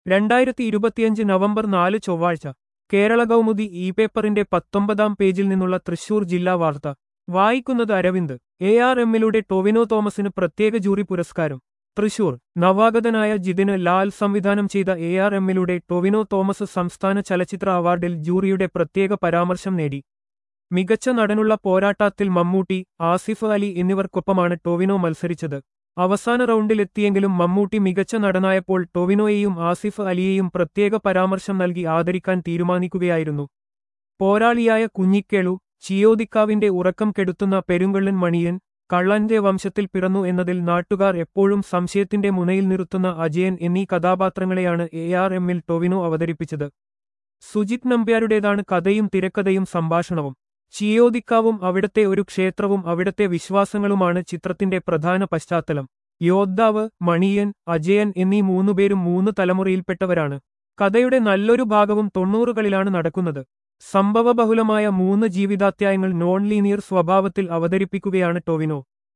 രണ്ടായിരത്തി ഇരുപത്തിയഞ്ച് നവംബർ നാല് ചൊവ്വാഴ്ച കേരള കൗമുദി ഇ പേപ്പറിന്റെ പത്തൊമ്പതാം പേജിൽ നിന്നുള്ള തൃശൂർ ജില്ലാ വാർത്ത വായിക്കുന്നത് അരവിന്ദ് എ ആർ എമ്മിലൂടെ ടൊവിനോ തോമസിന് പ്രത്യേക ജൂറി പുരസ്കാരം തൃശൂർ നവാഗതനായ ജിതിന് ലാൽ സംവിധാനം ചെയ്ത എ ആർ എമ്മിലൂടെ ടൊവിനോ തോമസ് സംസ്ഥാന ചലച്ചിത്ര അവാർഡിൽ ജൂറിയുടെ പ്രത്യേക പരാമർശം നേടി മികച്ച നടനുള്ള പോരാട്ടത്തിൽ മമ്മൂട്ടി ആസിഫ് അലി എന്നിവർക്കൊപ്പമാണ് ടൊവിനോ മത്സരിച്ചത് അവസാന റൗണ്ടിലെത്തിയെങ്കിലും മമ്മൂട്ടി മികച്ച നടനായപ്പോൾ ടൊവിനോയെയും ആസിഫ് അലിയെയും പ്രത്യേക പരാമർശം നൽകി ആദരിക്കാൻ തീരുമാനിക്കുകയായിരുന്നു പോരാളിയായ കുഞ്ഞിക്കേളു ചിയോദിക്കാവിന്റെ ഉറക്കം കെടുത്തുന്ന പെരുങ്കള്ളൻ മണിയൻ കള്ളന്റെ വംശത്തിൽ പിറന്നു എന്നതിൽ നാട്ടുകാർ എപ്പോഴും സംശയത്തിന്റെ മുനയിൽ നിർത്തുന്ന അജയൻ എന്നീ കഥാപാത്രങ്ങളെയാണ് എ ആർ എമ്മിൽ ടൊവിനോ അവതരിപ്പിച്ചത് സുജിത് നമ്പ്യാരുടേതാണ് കഥയും തിരക്കഥയും സംഭാഷണവും ചിയോദിക്കാവും അവിടത്തെ ഒരു ക്ഷേത്രവും അവിടത്തെ വിശ്വാസങ്ങളുമാണ് ചിത്രത്തിന്റെ പ്രധാന പശ്ചാത്തലം യോദ്ധാവ് മണിയൻ അജയൻ എന്നീ മൂന്നുപേരും മൂന്ന് തലമുറയിൽപ്പെട്ടവരാണ് കഥയുടെ നല്ലൊരു ഭാഗവും തൊണ്ണൂറുകളിലാണ് നടക്കുന്നത് സംഭവബഹുലമായ മൂന്ന് ജീവിതാധ്യായങ്ങൾ നോൺ ലീനിയർ സ്വഭാവത്തിൽ അവതരിപ്പിക്കുകയാണ് ടൊവിനോ